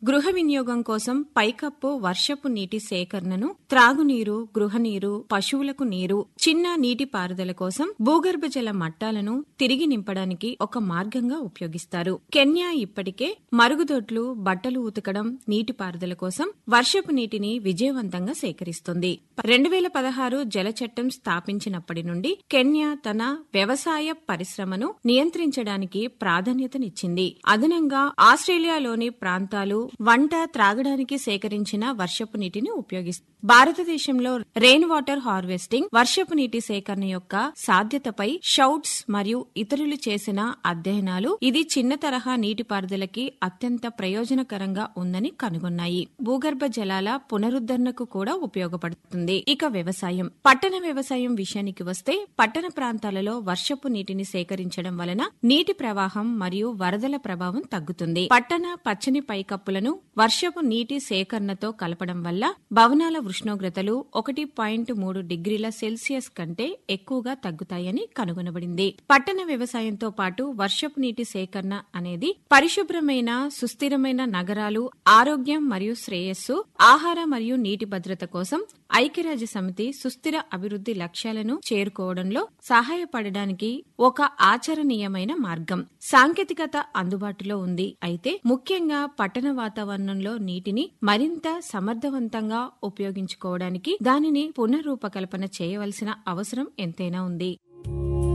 గృహ వినియోగం కోసం పైకప్పు వర్షపు నీటి సేకరణను త్రాగునీరు గృహనీరు పశువులకు నీరు చిన్న నీటి పారుదల కోసం భూగర్భ జల మట్టాలను తిరిగి నింపడానికి ఒక మార్గంగా ఉపయోగిస్తారు కెన్యా ఇప్పటికే మరుగుదొడ్లు బట్టలు ఉతకడం నీటిపారుదల కోసం వర్షపు నీటిని విజయవంతంగా సేకరిస్తుంది రెండు వేల పదహారు జల చట్టం స్థాపించినప్పటి నుండి కెన్యా తన వ్యవసాయ పరిశ్రమను నియంత్రించడానికి ప్రాధాన్యతనిచ్చింది అదనంగా ఆస్ట్రేలియాలోని ప్రాంతాలు వంట త్రాగడానికి సేకరించిన వర్షపు నీటిని ఉపయోగిస్తారు భారతదేశంలో రెయిన్ వాటర్ హార్వెస్టింగ్ వర్షపు నీటి సేకరణ యొక్క సాధ్యతపై షౌట్స్ మరియు ఇతరులు చేసిన అధ్యయనాలు ఇది చిన్న తరహా నీటిపారుదలకి అత్యంత ప్రయోజనకరంగా ఉందని కనుగొన్నాయి భూగర్భ జలాల పునరుద్ధరణకు కూడా ఉపయోగపడుతుంది ఇక వ్యవసాయం పట్టణ వ్యవసాయం విషయానికి వస్తే పట్టణ ప్రాంతాలలో వర్షపు నీటిని సేకరించడం వలన నీటి ప్రవాహం మరియు వరదల ప్రభావం తగ్గుతుంది పట్టణ పచ్చని పైకప్పులను వర్షపు నీటి సేకరణతో కలపడం వల్ల భవనాల ఉష్ణోగ్రతలు ఒకటి పాయింట్ మూడు డిగ్రీల సెల్సియస్ కంటే ఎక్కువగా తగ్గుతాయని కనుగొనబడింది పట్టణ వ్యవసాయంతో పాటు వర్షపు నీటి సేకరణ అనేది పరిశుభ్రమైన సుస్థిరమైన నగరాలు ఆరోగ్యం మరియు శ్రేయస్సు ఆహార మరియు నీటి భద్రత కోసం ఐక్యరాజ్య సమితి సుస్థిర అభివృద్ధి లక్ష్యాలను చేరుకోవడంలో సహాయపడడానికి ఒక ఆచరణీయమైన మార్గం సాంకేతికత అందుబాటులో ఉంది అయితే ముఖ్యంగా పట్టణ వాతావరణంలో నీటిని మరింత సమర్థవంతంగా ఉపయోగించుకోవడానికి దానిని పునరూపకల్పన చేయవలసిన అవసరం ఎంతైనా ఉంది